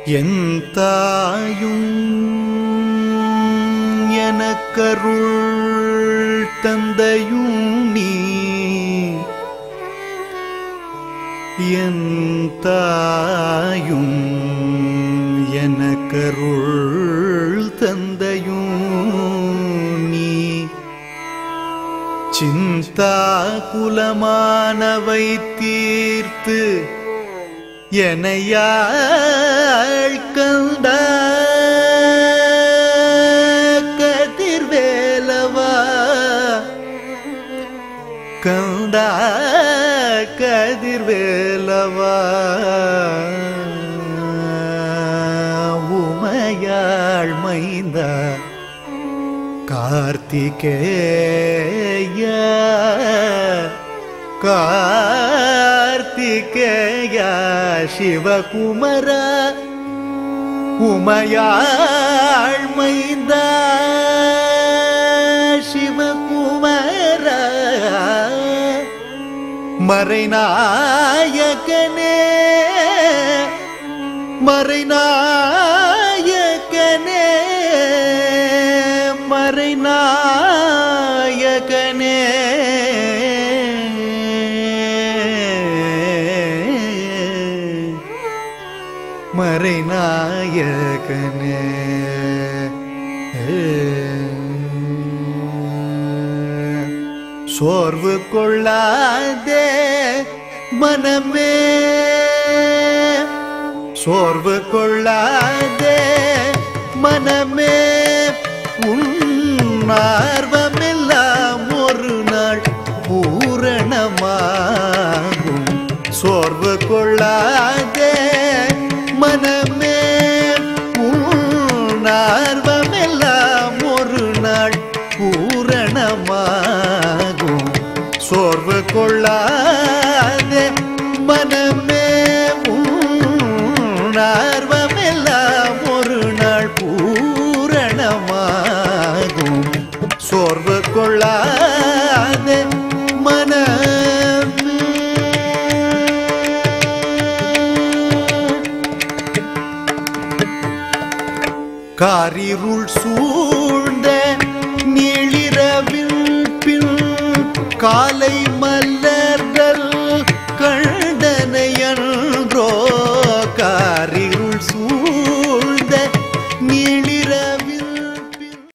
என் தாயும் எனக்கருள் தந்தையும் நீ என் தாயும் எனக்கருள் தந்தையும் நீ சிந்தா குலமானவை தீர்த்து எனையாள் கண்ட கதிர்வேலவா கண்ட கதிர்வேலவா உமையாள் மைந்தா கார்த்திகேய கார்த்திகேய சிவகுமர உமையாள் மைந்த சிவகுமர மறைநாயகனே மறைநாயகனே மறைநாயகனே மறைநாயகனே சோர்வு கொள்ளாதே மனமே சோர்வு கொள்ளாதே மனமே உன்னார்வமெல்லாம் ஒரு நாள் பூரணமாகும் சோர்வு கொள்ளாதே மனமே உன்னார்வமெல்லாம் ஒரு நாள் பூரணமாகும் சோர்வு கொள்ளாதே மனமே உணர்வமெல்லாம் ஒரு நாள் பூரணமாகும் சோர்வு கொள்ளாதே மனமே காரிருள் சூழ்ந்த நீளிரவில் பின் காலை